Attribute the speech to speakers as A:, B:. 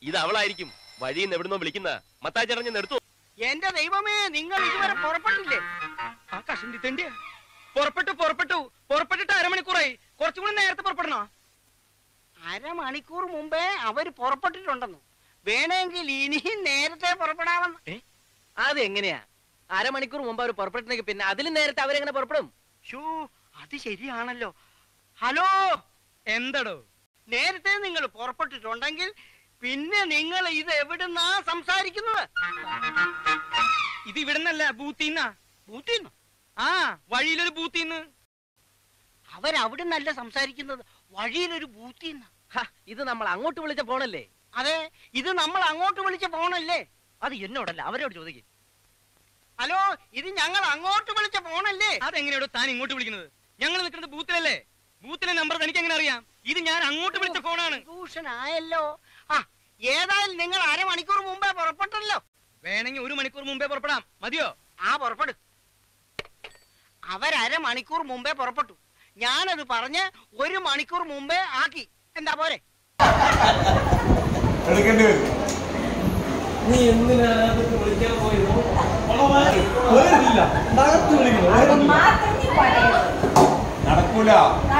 A: ഇത് അവളായിരിക്കും വഴിയിൽ നിന്ന് എവിടുന്നോ വിളിക്കുന്ന മത്താച്ചടഞ്ഞ് നിർത്തൂ
B: എന്റെ ദൈവമേ നിങ്ങൾ ഇതുവരെ പുറപ്പെട്ടില്ലേ
C: ആ കഷണ്ടി തെണ്ടിയ പുറപ്പെട്ടു പുറപ്പെട്ടു പുറപ്പെട്ടിട്ട് അരമണിക്കൂറായി കുറച്ചും കൂടി നേരത്തെ പുറപ്പെടണോ
B: അരമണിക്കൂർ മുമ്പേ അവര് പുറപ്പെട്ടിട്ടുണ്ടെന്നു വേണമെങ്കിൽ ഇനിയും നേരത്തെ പുറപ്പെടാമെന്ന്
C: അത് എങ്ങനെയാ അരമണിക്കൂർ മുമ്പ് അവർ പുറപ്പെട്ടിട്ടുണ്ടെങ്കിൽ പിന്നെ അതിലും നേരത്തെ അവരെങ്ങനെ പുറപ്പെടും
B: ഷോ അത് ശരിയാണല്ലോ ഹലോ
C: എന്തടോ
B: നേരത്തെ നിങ്ങൾ പുറപ്പെട്ടിട്ടുണ്ടെങ്കിൽ പിന്നെ നിങ്ങൾ ഇത് എവിടുന്നാ സംസാരിക്കുന്നത്
C: ഇത് ഇവിടുന്നല്ല ബൂത്തിന്നാ
B: ബൂത്തിന്ന്
C: ആ വഴിയിലൊരു ബൂത്തിന്ന്
B: അവരവിടുന്നല്ല സംസാരിക്കുന്നത് വഴിയിലൊരു ബൂത്തിന്ന്
C: ഇത് നമ്മൾ അങ്ങോട്ട് വിളിച്ച ഫോണല്ലേ
B: അതെ ഇത് നമ്മൾ അങ്ങോട്ട് വിളിച്ച ഫോണല്ലേ
C: അത് എന്നോടല്ല അവരോട് ചോദിക്കും
B: ഹലോ ഇത് ഞങ്ങൾ അങ്ങോട്ട് വിളിച്ച ഫോണല്ലേ
C: അതെങ്ങനെയാടോ താൻ ഇങ്ങോട്ട് വിളിക്കുന്നത് ഞങ്ങൾ നിൽക്കുന്നത് ബൂത്തിലല്ലേ ബൂത്തിലെ നമ്പർ തനിക്ക് എങ്ങനെ അറിയാം ഇത് ഞാൻ അങ്ങോട്ട് വിളിച്ച ഫോണാണ്
B: കൺഫ്യൂഷൻ ആയല്ലോ ആ ഏതായാലും നിങ്ങൾ അരമണിക്കൂർ മുമ്പേ പുറപ്പെട്ടല്ലോ
C: വേണമെങ്കിൽ ഒരു മണിക്കൂർ മുമ്പേ പുറപ്പെടാം മതിയോ
B: ആ പുറപ്പെടു അവരമണിക്കൂർ മുമ്പേ പുറപ്പെട്ടു ഞാനത് പറഞ്ഞ് ഒരു മണിക്കൂർ മുമ്പേ ആക്കി എന്താ പോരെ
D: എടുക്കേണ്ടി വരും
E: നീ എന്തിനാ അതൊക്കെ വിളിക്കാൻ പോയത് വേറില്ല. അകത്ത് വിളിക്കണം വേറില്ല.
D: നടക്കൂല